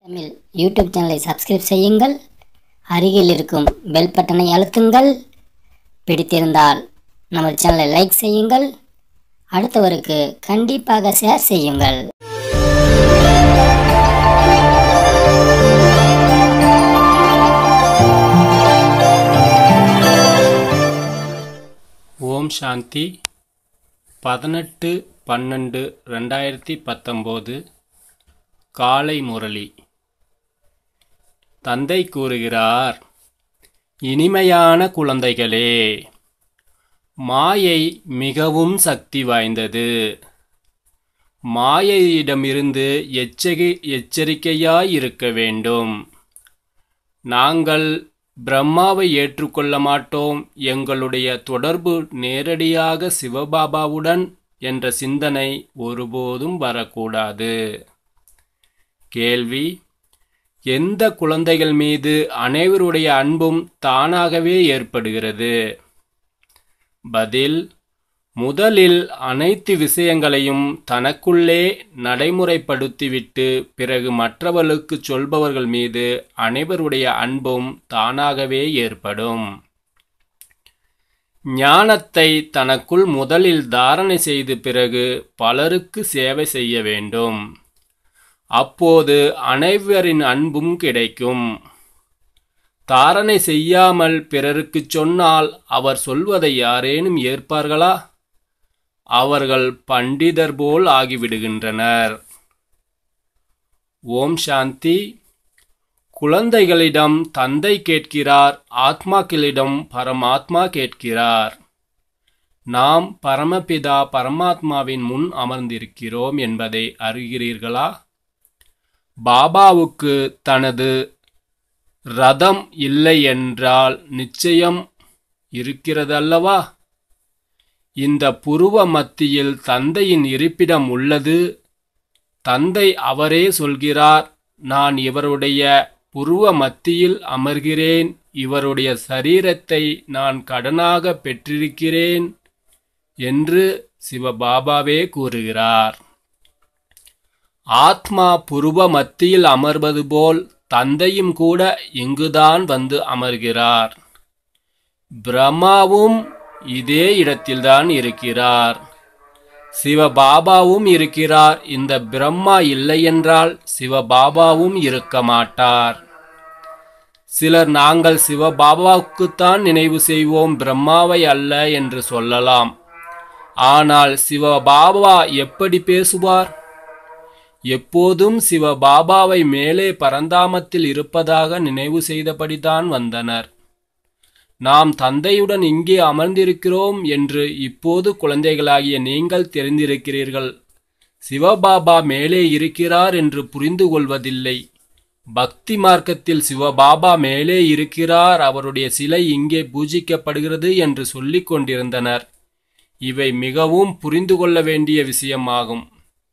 Tamil YouTube சேனலை subscribe செய்யுங்கள் அருகில் இருக்கும் பெல் பட்டனை அழுத்துங்கள் பிடித்திருந்தால் நமது சேனலை லைக் செய்யுங்கள் அடுத்தவருக்கு கண்டிப்பாக ஷேர் செய்யுங்கள் ஓம் சாந்தி பதினெட்டு பன்னெண்டு ரெண்டாயிரத்தி பத்தொம்போது காலை முரளி தந்தை கூறுகிறார் இனிமையான குழந்தைகளே மாயை மிகவும் சக்தி வாய்ந்தது மாயையிடமிருந்து எச்சரி எச்சரிக்கையாய் இருக்க வேண்டும் நாங்கள் பிரம்மாவை ஏற்றுக்கொள்ள மாட்டோம் எங்களுடைய தொடர்பு நேரடியாக சிவபாபாவுடன் என்ற சிந்தனை ஒருபோதும் வரக்கூடாது கேள்வி எந்த குழந்தைகள் மீது அனைவருடைய அன்பும் தானாகவே ஏற்படுகிறது பதில் முதலில் அனைத்து விஷயங்களையும் தனக்குள்ளே நடைமுறைப்படுத்திவிட்டு பிறகு மற்றவர்களுக்கு சொல்பவர்கள் மீது அனைவருடைய அன்பும் தானாகவே ஏற்படும் ஞானத்தை தனக்குள் முதலில் தாரணை செய்து பிறகு பலருக்கு சேவை செய்ய வேண்டும் அப்போது அனைவரின் அன்பும் கிடைக்கும் தாரணை செய்யாமல் பிறருக்கு சொன்னால் அவர் சொல்வதை யாரேனும் ஏற்பார்களா அவர்கள் பண்டிதர் போல் ஆகிவிடுகின்றனர் ஓம் சாந்தி குழந்தைகளிடம் தந்தை கேட்கிறார் ஆத்மாக்களிடம் பரமாத்மா கேட்கிறார் நாம் பரமபிதா பரமாத்மாவின் முன் அமர்ந்திருக்கிறோம் என்பதை அறிகிறீர்களா பாபாவுக்கு தனது ரதம் இல்லை என்றால் நிச்சயம் இருக்கிறதல்லவா இந்த புருவ மத்தியில் தந்தையின் இருப்பிடம் உள்ளது தந்தை அவரே சொல்கிறார் நான் இவருடைய புருவ மத்தியில் அமர்கிறேன் இவருடைய சரீரத்தை நான் கடனாக பெற்றிருக்கிறேன் என்று சிவபாபாவே கூறுகிறார் ஆத்மா புருவ மத்தியில் அமர்வது போல் தந்தையும் கூட இங்குதான் வந்து அமர்கிறார் பிரம்மாவும் இதே இடத்தில்தான் இருக்கிறார் சிவபாபாவும் இருக்கிறார் இந்த பிரம்மா இல்லையென்றால் சிவபாபாவும் இருக்க மாட்டார் சிலர் நாங்கள் சிவபாபாவுக்குத்தான் நினைவு செய்வோம் பிரம்மாவை அல்ல என்று சொல்லலாம் ஆனால் சிவபாபா எப்படி பேசுவார் எப்போதும் சிவபாபாவை மேலே பரந்தாமத்தில் இருப்பதாக நினைவு செய்தபடிதான் வந்தனர் நாம் தந்தையுடன் இங்கே அமர்ந்திருக்கிறோம் என்று இப்போது குழந்தைகளாகிய நீங்கள் தெரிந்திருக்கிறீர்கள் சிவபாபா மேலே இருக்கிறார் என்று புரிந்து கொள்வதில்லை பக்தி மார்க்கத்தில் சிவபாபா மேலே இருக்கிறார் அவருடைய சிலை இங்கே பூஜிக்கப்படுகிறது என்று சொல்லிக் கொண்டிருந்தனர் இவை மிகவும் புரிந்து கொள்ள வேண்டிய விஷயமாகும்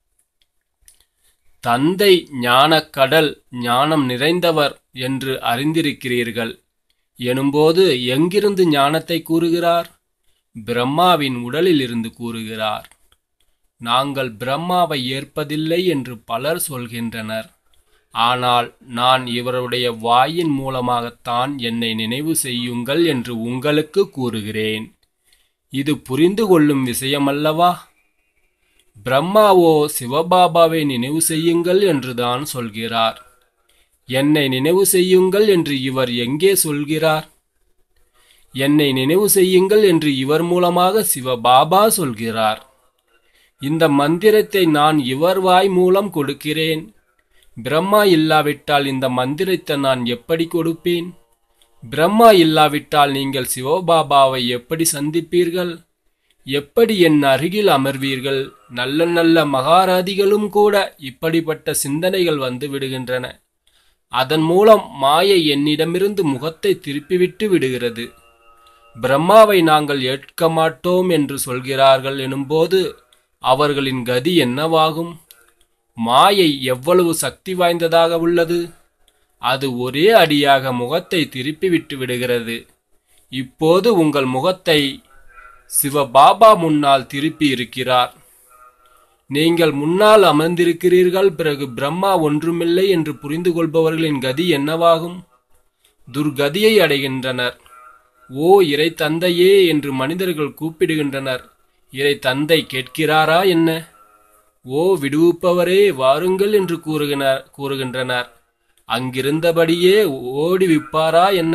தந்தை ஞானக்கடல் ஞானம் நிறைந்தவர் என்று அறிந்திருக்கிறீர்கள் எனும்போது எங்கிருந்து ஞானத்தை கூறுகிறார் பிரம்மாவின் உடலில் இருந்து கூறுகிறார் நாங்கள் பிரம்மாவை ஏற்பதில்லை என்று பலர் சொல்கின்றனர் ஆனால் நான் இவருடைய வாயின் மூலமாகத்தான் என்னை நினைவு செய்யுங்கள் என்று உங்களுக்கு கூறுகிறேன் இது புரிந்து கொள்ளும் விஷயமல்லவா பிரம்மாவோ சிவபாபாவை நினைவு செய்யுங்கள் என்றுதான் சொல்கிறார் என்னை நினைவு செய்யுங்கள் என்று இவர் எங்கே சொல்கிறார் என்னை நினைவு செய்யுங்கள் என்று இவர் மூலமாக சிவபாபா சொல்கிறார் இந்த மந்திரத்தை நான் இவர் வாய் மூலம் கொடுக்கிறேன் பிரம்மா இல்லாவிட்டால் இந்த மந்திரத்தை நான் எப்படி கொடுப்பேன் பிரம்மா இல்லாவிட்டால் நீங்கள் சிவபாபாவை எப்படி சந்திப்பீர்கள் எப்படி என் அருகில் அமர்வீர்கள் நல்ல நல்ல மகாராதிகளும் கூட இப்படிப்பட்ட சிந்தனைகள் வந்து விடுகின்றன அதன் மூலம் மாயை என்னிடமிருந்து முகத்தை திருப்பிவிட்டு விடுகிறது பிரம்மாவை நாங்கள் ஏற்க மாட்டோம் என்று சொல்கிறார்கள் எனும்போது அவர்களின் கதி என்னவாகும் மாயை எவ்வளவு சக்தி வாய்ந்ததாக உள்ளது அது ஒரே அடியாக முகத்தை திருப்பிவிட்டு விடுகிறது இப்போது உங்கள் முகத்தை சிவபாபா முன்னால் திருப்பி இருக்கிறார் நீங்கள் முன்னால் அமர்ந்திருக்கிறீர்கள் பிறகு பிரம்மா ஒன்றுமில்லை என்று புரிந்து கொள்பவர்களின் கதி என்னவாகும் துர்கதியை அடைகின்றனர் ஓ இறை தந்தையே என்று மனிதர்கள் கூப்பிடுகின்றனர் இறை தந்தை கேட்கிறாரா என்ன ஓ விடுவிப்பவரே வாருங்கள் என்று கூறுகினர் கூறுகின்றனர் அங்கிருந்தபடியே ஓடி விப்பாரா என்ன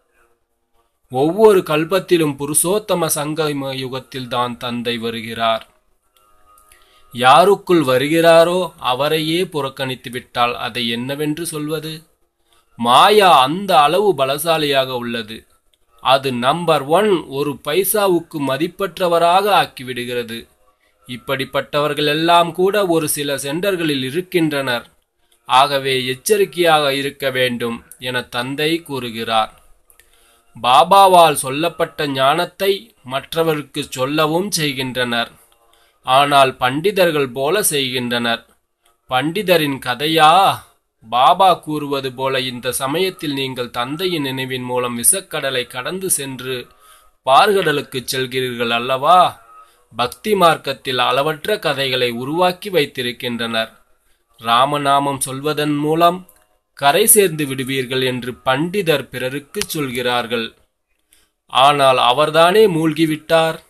ஒவ்வொரு கல்பத்திலும் புருஷோத்தம சங்கம யுகத்தில் தான் தந்தை வருகிறார் யாருக்குள் வருகிறாரோ அவரையே புறக்கணித்து விட்டால் அதை என்னவென்று சொல்வது மாயா அந்த அளவு பலசாலியாக உள்ளது அது நம்பர் ஒன் ஒரு பைசாவுக்கு மதிப்பற்றவராக ஆக்கிவிடுகிறது இப்படிப்பட்டவர்கள் எல்லாம் கூட ஒரு சில சென்டர்களில் இருக்கின்றனர் ஆகவே எச்சரிக்கையாக இருக்க வேண்டும் என தந்தை கூறுகிறார் பாபாவால் சொல்லப்பட்ட ஞானத்தை மற்றவருக்கு சொல்லவும் செய்கின்றனர் ஆனால் பண்டிதர்கள் போல செய்கின்றனர் பண்டிதரின் கதையா பாபா கூறுவது போல இந்த சமயத்தில் நீங்கள் தந்தையின் நினைவின் மூலம் விசக்கடலை கடந்து சென்று பார்கடலுக்குச் செல்கிறீர்கள் அல்லவா பக்தி மார்க்கத்தில் அளவற்ற கதைகளை உருவாக்கி வைத்திருக்கின்றனர் ராமநாமம் சொல்வதன் மூலம் கரை சேர்ந்து விடுவீர்கள் என்று பண்டிதர் பிறருக்கு சொல்கிறார்கள் ஆனால் அவர்தானே மூழ்கிவிட்டார்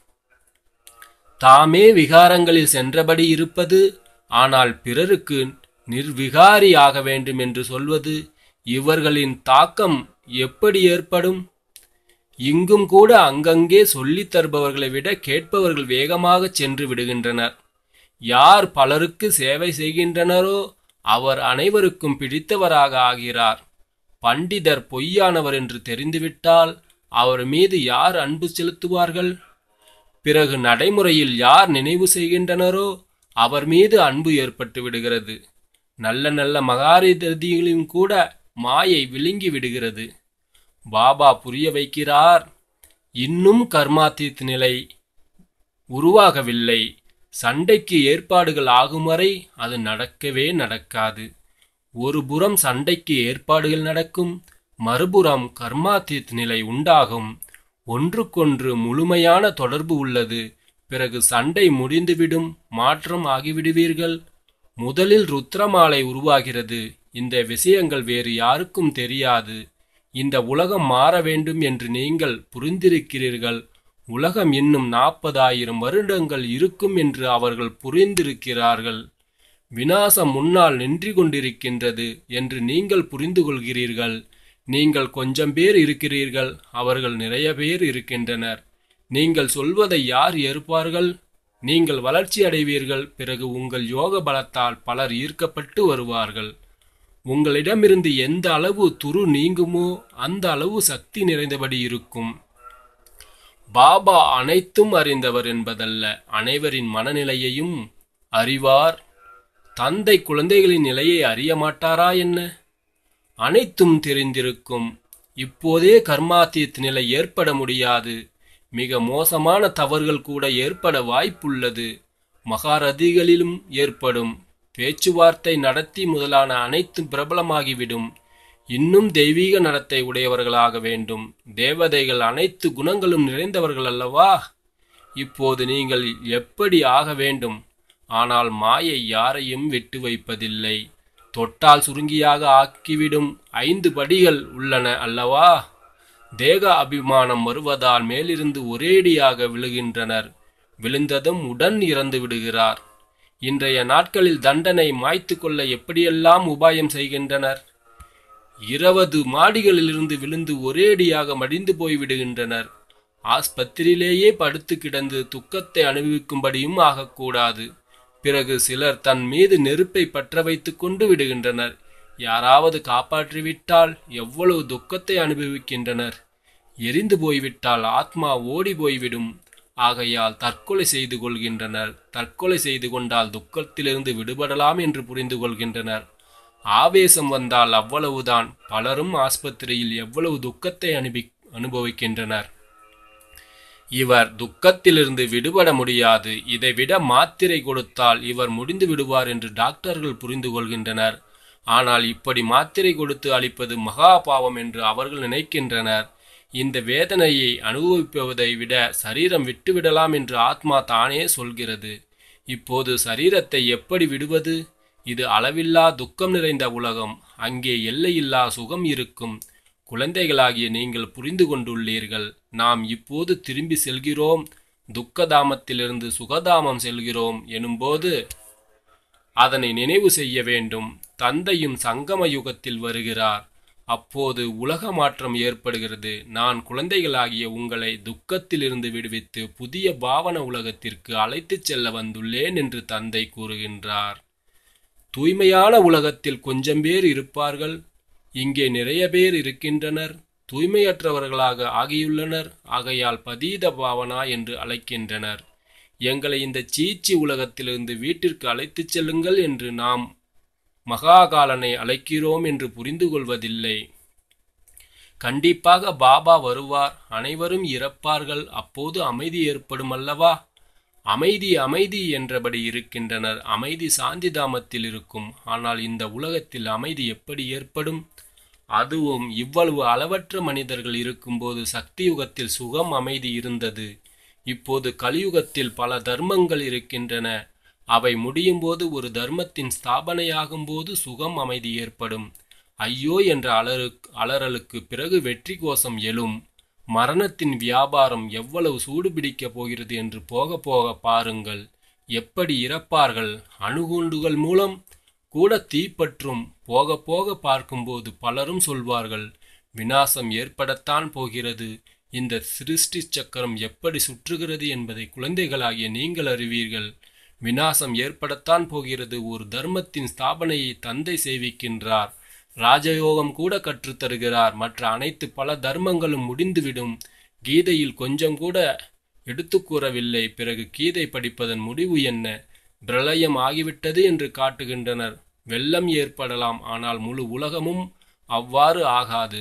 தாமே விகாரங்களில் சென்றபடி இருப்பது ஆனால் பிறருக்கு நிர்விகாரி ஆக வேண்டும் என்று சொல்வது இவர்களின் தாக்கம் எப்படி ஏற்படும் இங்கும் கூட அங்கங்கே சொல்லித் தருபவர்களை விட கேட்பவர்கள் வேகமாக சென்று விடுகின்றனர் யார் பலருக்கு சேவை செய்கின்றனரோ அவர் அனைவருக்கும் பிடித்தவராக ஆகிறார் பண்டிதர் பொய்யானவர் என்று தெரிந்துவிட்டால் அவர் மீது யார் அன்பு செலுத்துவார்கள் பிறகு நடைமுறையில் யார் நினைவு செய்கின்றனரோ அவர் மீது அன்பு ஏற்பட்டு விடுகிறது நல்ல நல்ல மகாரதிகளையும் கூட மாயை விழுங்கி விடுகிறது பாபா புரிய வைக்கிறார் இன்னும் கர்மாத்தீத் நிலை உருவாகவில்லை சண்டைக்கு ஏற்பாடுகள் ஆகும் வரை அது நடக்கவே நடக்காது ஒரு புறம் சண்டைக்கு ஏற்பாடுகள் நடக்கும் மறுபுறம் கர்மாத்தீத் நிலை உண்டாகும் ஒன்றுக்கொன்று முழுமையான தொடர்பு உள்ளது பிறகு சண்டை முடிந்துவிடும் மாற்றம் ஆகிவிடுவீர்கள் முதலில் ருத்ரமாலை உருவாகிறது இந்த விஷயங்கள் வேறு யாருக்கும் தெரியாது இந்த உலகம் மாற வேண்டும் என்று நீங்கள் புரிந்திருக்கிறீர்கள் உலகம் இன்னும் நாற்பதாயிரம் வருடங்கள் இருக்கும் என்று அவர்கள் புரிந்திருக்கிறார்கள் வினாசம் முன்னால் நின்று கொண்டிருக்கின்றது என்று நீங்கள் புரிந்து கொள்கிறீர்கள் நீங்கள் கொஞ்சம் பேர் இருக்கிறீர்கள் அவர்கள் நிறைய பேர் இருக்கின்றனர் நீங்கள் சொல்வதை யார் ஏற்பார்கள் நீங்கள் வளர்ச்சி அடைவீர்கள் பிறகு உங்கள் யோக பலத்தால் பலர் ஈர்க்கப்பட்டு வருவார்கள் உங்களிடமிருந்து எந்த அளவு துரு நீங்குமோ அந்த அளவு சக்தி நிறைந்தபடி இருக்கும் பாபா அனைத்தும் அறிந்தவர் என்பதல்ல அனைவரின் மனநிலையையும் அறிவார் தந்தை குழந்தைகளின் நிலையை அறிய மாட்டாரா என்ன அனைத்தும் தெரிந்திருக்கும் இப்போதே கர்மாத்தீத் நிலை ஏற்பட முடியாது மிக மோசமான தவறுகள் கூட ஏற்பட வாய்ப்புள்ளது மகாரதிகளிலும் ஏற்படும் பேச்சுவார்த்தை நடத்தி முதலான அனைத்தும் பிரபலமாகிவிடும் இன்னும் தெய்வீக நடத்தை உடையவர்களாக வேண்டும் தேவதைகள் அனைத்து குணங்களும் நிறைந்தவர்கள் அல்லவா இப்போது நீங்கள் எப்படி ஆக வேண்டும் ஆனால் மாயை யாரையும் விட்டு வைப்பதில்லை தொட்டால் சுருங்கியாக ஆக்கிவிடும் ஐந்து படிகள் உள்ளன அல்லவா தேக அபிமானம் வருவதால் மேலிருந்து ஒரேடியாக விழுகின்றனர் விழுந்ததும் உடன் இறந்து விடுகிறார் இன்றைய நாட்களில் தண்டனை மாய்த்து கொள்ள எப்படியெல்லாம் உபாயம் செய்கின்றனர் இருபது மாடிகளிலிருந்து விழுந்து ஒரேடியாக மடிந்து போய்விடுகின்றனர் ஆஸ்பத்திரியிலேயே படுத்து கிடந்து துக்கத்தை அனுபவிக்கும்படியும் ஆகக்கூடாது பிறகு சிலர் தன் மீது நெருப்பை பற்ற வைத்துக் கொண்டு விடுகின்றனர் யாராவது காப்பாற்றிவிட்டால் எவ்வளவு துக்கத்தை அனுபவிக்கின்றனர் எரிந்து போய்விட்டால் ஆத்மா ஓடி போய்விடும் ஆகையால் தற்கொலை செய்து கொள்கின்றனர் தற்கொலை செய்து கொண்டால் துக்கத்திலிருந்து விடுபடலாம் என்று புரிந்து கொள்கின்றனர் ஆவேசம் வந்தால் அவ்வளவுதான் பலரும் ஆஸ்பத்திரியில் எவ்வளவு துக்கத்தை அனுபவி அனுபவிக்கின்றனர் இவர் துக்கத்திலிருந்து விடுபட முடியாது இதைவிட மாத்திரை கொடுத்தால் இவர் முடிந்து விடுவார் என்று டாக்டர்கள் புரிந்து கொள்கின்றனர் ஆனால் இப்படி மாத்திரை கொடுத்து அளிப்பது மகா பாவம் என்று அவர்கள் நினைக்கின்றனர் இந்த வேதனையை அனுபவிப்பதை விட சரீரம் விட்டுவிடலாம் என்று ஆத்மா தானே சொல்கிறது இப்போது சரீரத்தை எப்படி விடுவது இது அளவில்லா துக்கம் நிறைந்த உலகம் அங்கே எல்லையில்லா சுகம் இருக்கும் குழந்தைகளாகிய நீங்கள் புரிந்து கொண்டுள்ளீர்கள் நாம் இப்போது திரும்பி செல்கிறோம் துக்கதாமத்திலிருந்து சுகதாமம் செல்கிறோம் எனும்போது அதனை நினைவு செய்ய வேண்டும் தந்தையும் சங்கம யுகத்தில் வருகிறார் அப்போது உலக மாற்றம் ஏற்படுகிறது நான் குழந்தைகளாகிய உங்களை துக்கத்திலிருந்து விடுவித்து புதிய பாவன உலகத்திற்கு அழைத்துச் செல்ல வந்துள்ளேன் என்று தந்தை கூறுகின்றார் தூய்மையான உலகத்தில் கொஞ்சம் பேர் இருப்பார்கள் இங்கே நிறைய பேர் இருக்கின்றனர் தூய்மையற்றவர்களாக ஆகியுள்ளனர் ஆகையால் பதீத பாவனா என்று அழைக்கின்றனர் எங்களை இந்த சீச்சி உலகத்திலிருந்து வீட்டிற்கு அழைத்துச் செல்லுங்கள் என்று நாம் மகாகாலனை அழைக்கிறோம் என்று புரிந்து கொள்வதில்லை கண்டிப்பாக பாபா வருவார் அனைவரும் இறப்பார்கள் அப்போது அமைதி ஏற்படும் அல்லவா அமைதி அமைதி என்றபடி இருக்கின்றனர் அமைதி சாந்தி தாமத்தில் இருக்கும் ஆனால் இந்த உலகத்தில் அமைதி எப்படி ஏற்படும் அதுவும் இவ்வளவு அளவற்ற மனிதர்கள் இருக்கும்போது சக்தி யுகத்தில் சுகம் அமைதி இருந்தது இப்போது கலியுகத்தில் பல தர்மங்கள் இருக்கின்றன அவை முடியும் போது ஒரு தர்மத்தின் ஸ்தாபனையாகும் போது சுகம் அமைதி ஏற்படும் ஐயோ என்ற அலறு அலறலுக்கு பிறகு வெற்றி கோஷம் எழும் மரணத்தின் வியாபாரம் எவ்வளவு சூடு பிடிக்கப் போகிறது என்று போக போக பாருங்கள் எப்படி இறப்பார்கள் அணுகுண்டுகள் மூலம் கூட தீப்பற்றும் போக போக பார்க்கும்போது பலரும் சொல்வார்கள் வினாசம் ஏற்படத்தான் போகிறது இந்த சிருஷ்டி சக்கரம் எப்படி சுற்றுகிறது என்பதை குழந்தைகளாகிய நீங்கள் அறிவீர்கள் வினாசம் ஏற்படத்தான் போகிறது ஒரு தர்மத்தின் ஸ்தாபனையை தந்தை செய்விக்கின்றார் ராஜயோகம் கூட கற்றுத்தருகிறார் மற்ற அனைத்து பல தர்மங்களும் முடிந்துவிடும் கீதையில் கொஞ்சம் கூட எடுத்து கூறவில்லை பிறகு கீதை படிப்பதன் முடிவு என்ன பிரளயம் ஆகிவிட்டது என்று காட்டுகின்றனர் வெள்ளம் ஏற்படலாம் ஆனால் முழு உலகமும் அவ்வாறு ஆகாது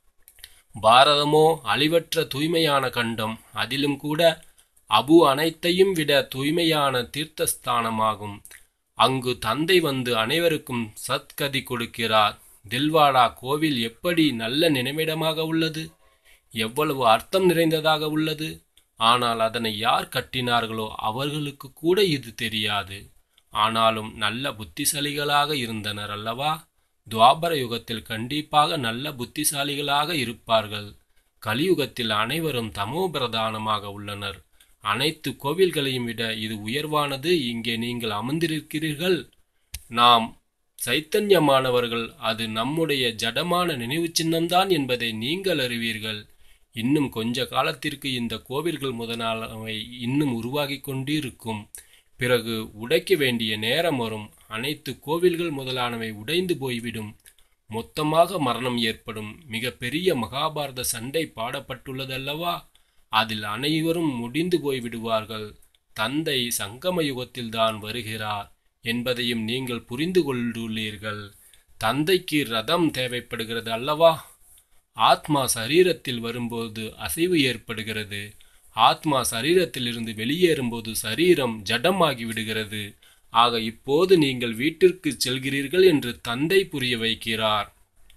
பாரதமோ அழிவற்ற தூய்மையான கண்டம் அதிலும் கூட அபு அனைத்தையும் விட தூய்மையான தீர்த்தஸ்தானமாகும் அங்கு தந்தை வந்து அனைவருக்கும் சத்கதி கொடுக்கிறார் தில்வாடா கோவில் எப்படி நல்ல நினைவிடமாக உள்ளது எவ்வளவு அர்த்தம் நிறைந்ததாக உள்ளது ஆனால் அதனை யார் கட்டினார்களோ அவர்களுக்கு கூட இது தெரியாது ஆனாலும் நல்ல புத்திசாலிகளாக இருந்தனர் அல்லவா துவாபர யுகத்தில் கண்டிப்பாக நல்ல புத்திசாலிகளாக இருப்பார்கள் கலியுகத்தில் அனைவரும் தமோ பிரதானமாக உள்ளனர் அனைத்து கோவில்களையும் விட இது உயர்வானது இங்கே நீங்கள் அமர்ந்திருக்கிறீர்கள் நாம் சைத்தன்யமானவர்கள் அது நம்முடைய ஜடமான நினைவு சின்னம்தான் என்பதை நீங்கள் அறிவீர்கள் இன்னும் கொஞ்ச காலத்திற்கு இந்த கோவில்கள் முதலானவை இன்னும் உருவாகி கொண்டிருக்கும் பிறகு உடைக்க வேண்டிய நேரம் வரும் அனைத்து கோவில்கள் முதலானவை உடைந்து போய்விடும் மொத்தமாக மரணம் ஏற்படும் மிக பெரிய மகாபாரத சண்டை பாடப்பட்டுள்ளதல்லவா அதில் அனைவரும் முடிந்து போய்விடுவார்கள் தந்தை சங்கம யுகத்தில்தான் வருகிறார் என்பதையும் நீங்கள் புரிந்து கொண்டுள்ளீர்கள் தந்தைக்கு ரதம் தேவைப்படுகிறது அல்லவா ஆத்மா சரீரத்தில் வரும்போது அசைவு ஏற்படுகிறது ஆத்மா சரீரத்திலிருந்து வெளியேறும்போது சரீரம் ஜடமாகி விடுகிறது ஆக இப்போது நீங்கள் வீட்டிற்கு செல்கிறீர்கள் என்று தந்தை புரிய வைக்கிறார்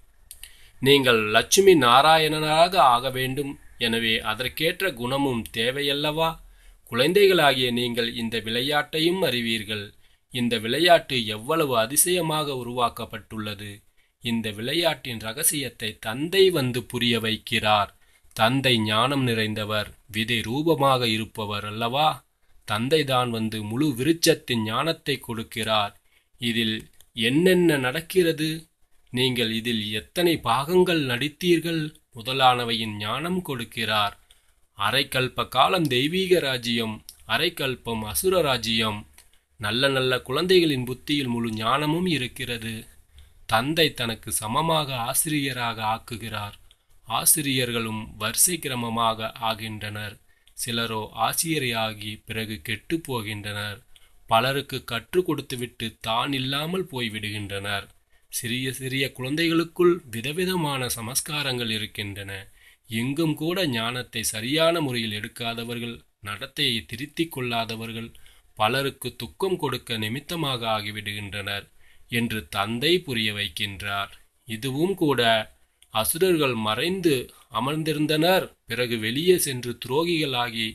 நீங்கள் லட்சுமி நாராயணனாக ஆக வேண்டும் எனவே அதற்கேற்ற குணமும் தேவையல்லவா குழந்தைகளாகிய நீங்கள் இந்த விளையாட்டையும் அறிவீர்கள் இந்த விளையாட்டு எவ்வளவு அதிசயமாக உருவாக்கப்பட்டுள்ளது இந்த விளையாட்டின் ரகசியத்தை தந்தை வந்து புரிய வைக்கிறார் தந்தை ஞானம் நிறைந்தவர் விதை ரூபமாக இருப்பவர் அல்லவா தந்தை தான் வந்து முழு விருட்சத்தின் ஞானத்தை கொடுக்கிறார் இதில் என்னென்ன நடக்கிறது நீங்கள் இதில் எத்தனை பாகங்கள் நடித்தீர்கள் முதலானவையின் ஞானம் கொடுக்கிறார் அரைக்கல்ப காலம் தெய்வீக ராஜ்யம் அரைக்கல்பம் அசுர ராஜ்யம் நல்ல நல்ல குழந்தைகளின் புத்தியில் முழு ஞானமும் இருக்கிறது தந்தை தனக்கு சமமாக ஆசிரியராக ஆக்குகிறார் ஆசிரியர்களும் வரிசை கிரமமாக ஆகின்றனர் சிலரோ ஆசிரியராகி பிறகு கெட்டு போகின்றனர் பலருக்கு கற்றுக் கொடுத்துவிட்டு தான் இல்லாமல் போய்விடுகின்றனர் சிறிய சிறிய குழந்தைகளுக்குள் விதவிதமான சமஸ்காரங்கள் இருக்கின்றன எங்கும் கூட ஞானத்தை சரியான முறையில் எடுக்காதவர்கள் நடத்தையை திருத்திக் கொள்ளாதவர்கள் பலருக்கு துக்கம் கொடுக்க நிமித்தமாக ஆகிவிடுகின்றனர் என்று தந்தை புரிய வைக்கின்றார் இதுவும் கூட அசுரர்கள் மறைந்து அமர்ந்திருந்தனர் பிறகு வெளியே சென்று துரோகிகளாகி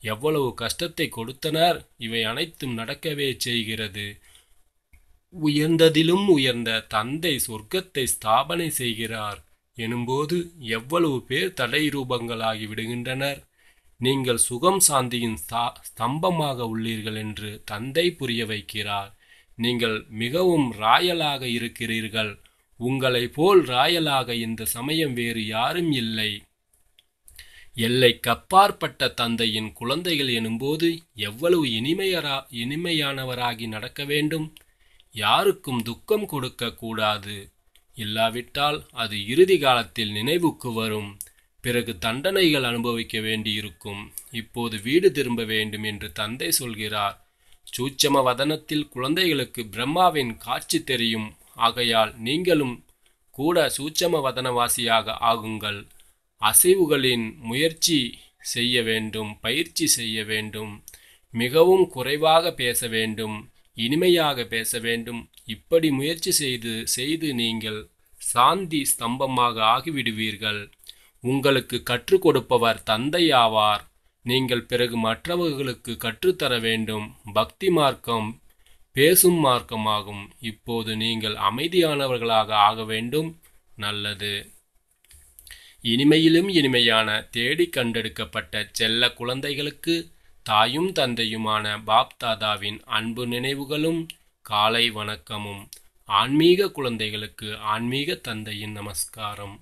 எவ்வளவு கஷ்டத்தை கொடுத்தனர் இவை அனைத்தும் நடக்கவே செய்கிறது உயர்ந்ததிலும் உயர்ந்த தந்தை சொர்க்கத்தை ஸ்தாபனை செய்கிறார் எனும்போது எவ்வளவு பேர் தடை ரூபங்களாகி விடுகின்றனர் நீங்கள் சுகம் சாந்தியின் ஸ்தா- ஸ்தம்பமாக உள்ளீர்கள் என்று தந்தை புரிய வைக்கிறார் நீங்கள் மிகவும் ராயலாக இருக்கிறீர்கள் உங்களைப் போல் ராயலாக இந்த சமயம் வேறு யாரும் இல்லை எல்லைக்கப்பாற்பட்ட தந்தையின் குழந்தைகள் எனும்போது எவ்வளவு இனிமையரா இனிமையானவராகி நடக்க வேண்டும் யாருக்கும் துக்கம் கொடுக்க கூடாது இல்லாவிட்டால் அது இறுதி காலத்தில் நினைவுக்கு வரும் பிறகு தண்டனைகள் அனுபவிக்க வேண்டியிருக்கும் இப்போது வீடு திரும்ப வேண்டும் என்று தந்தை சொல்கிறார் சூட்சம வதனத்தில் குழந்தைகளுக்கு பிரம்மாவின் காட்சி தெரியும் ஆகையால் நீங்களும் கூட சூட்சம வதனவாசியாக ஆகுங்கள் அசைவுகளின் முயற்சி செய்ய வேண்டும் பயிற்சி செய்ய வேண்டும் மிகவும் குறைவாக பேச வேண்டும் இனிமையாக பேச வேண்டும் இப்படி முயற்சி செய்து செய்து நீங்கள் சாந்தி ஸ்தம்பமாக ஆகிவிடுவீர்கள் உங்களுக்கு கற்றுக் கொடுப்பவர் தந்தை ஆவார் நீங்கள் பிறகு மற்றவர்களுக்கு கற்றுத்தர வேண்டும் பக்தி மார்க்கம் பேசும் மார்க்கமாகும் இப்போது நீங்கள் அமைதியானவர்களாக ஆக வேண்டும் நல்லது இனிமையிலும் இனிமையான தேடி கண்டெடுக்கப்பட்ட செல்ல குழந்தைகளுக்கு தாயும் தந்தையுமான பாப் தாதாவின் அன்பு நினைவுகளும் காலை வணக்கமும் ஆன்மீக குழந்தைகளுக்கு ஆன்மீக தந்தையின் நமஸ்காரம்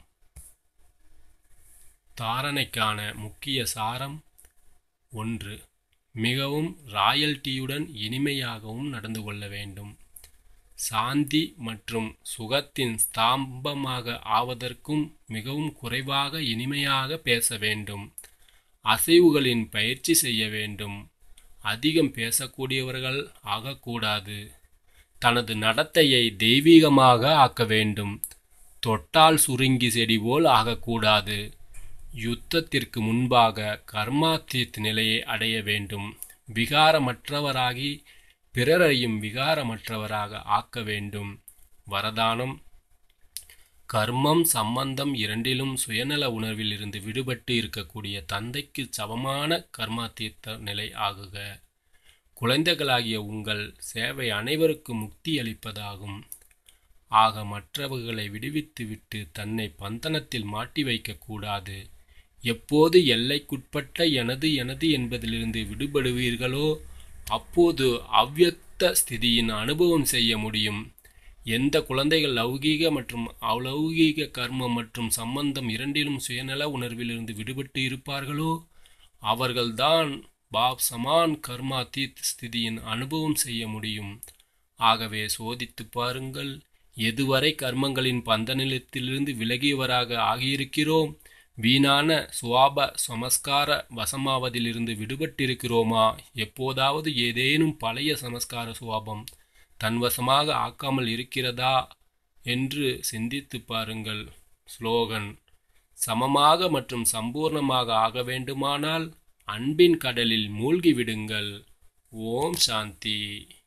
தாரணைக்கான முக்கிய சாரம் ஒன்று மிகவும் ராயல்ட்டியுடன் இனிமையாகவும் நடந்து கொள்ள வேண்டும் சாந்தி மற்றும் சுகத்தின் ஸ்தாம்பமாக ஆவதற்கும் மிகவும் குறைவாக இனிமையாக பேச வேண்டும் அசைவுகளின் பயிற்சி செய்ய வேண்டும் அதிகம் பேசக்கூடியவர்கள் ஆகக்கூடாது தனது நடத்தையை தெய்வீகமாக ஆக்க வேண்டும் தொட்டால் சுருங்கி செடி போல் ஆகக்கூடாது யுத்தத்திற்கு முன்பாக கர்மாத்தீத் நிலையை அடைய வேண்டும் விகாரமற்றவராகி பிறரையும் விகாரமற்றவராக ஆக்க வேண்டும் வரதானம் கர்மம் சம்பந்தம் இரண்டிலும் சுயநல உணர்வில் இருந்து விடுபட்டு இருக்கக்கூடிய தந்தைக்கு சமமான கர்மாத்தீர்த்த நிலை ஆகுக குழந்தைகளாகிய உங்கள் சேவை அனைவருக்கும் முக்தி அளிப்பதாகும் ஆக மற்றவர்களை விடுவித்து விட்டு தன்னை பந்தனத்தில் மாட்டி வைக்கக்கூடாது எப்போது எல்லைக்குட்பட்ட எனது எனது என்பதிலிருந்து விடுபடுவீர்களோ அப்போது அவ்யக்த ஸ்திதியின் அனுபவம் செய்ய முடியும் எந்த குழந்தைகள் லௌகீக மற்றும் அலௌகீக கர்மம் மற்றும் சம்பந்தம் இரண்டிலும் சுயநல உணர்விலிருந்து விடுபட்டு இருப்பார்களோ அவர்கள்தான் பாப் சமான் கர்மாதீத் ஸ்திதியின் அனுபவம் செய்ய முடியும் ஆகவே சோதித்துப் பாருங்கள் எதுவரை கர்மங்களின் பந்தநிலத்திலிருந்து விலகியவராக ஆகியிருக்கிறோம் வீணான சுவாப சமஸ்கார வசமாவதிலிருந்து விடுபட்டிருக்கிறோமா எப்போதாவது ஏதேனும் பழைய சமஸ்கார சுவாபம் தன்வசமாக ஆக்காமல் இருக்கிறதா என்று சிந்தித்துப் பாருங்கள் ஸ்லோகன் சமமாக மற்றும் சம்பூர்ணமாக ஆக வேண்டுமானால் அன்பின் கடலில் மூழ்கி விடுங்கள் ஓம் சாந்தி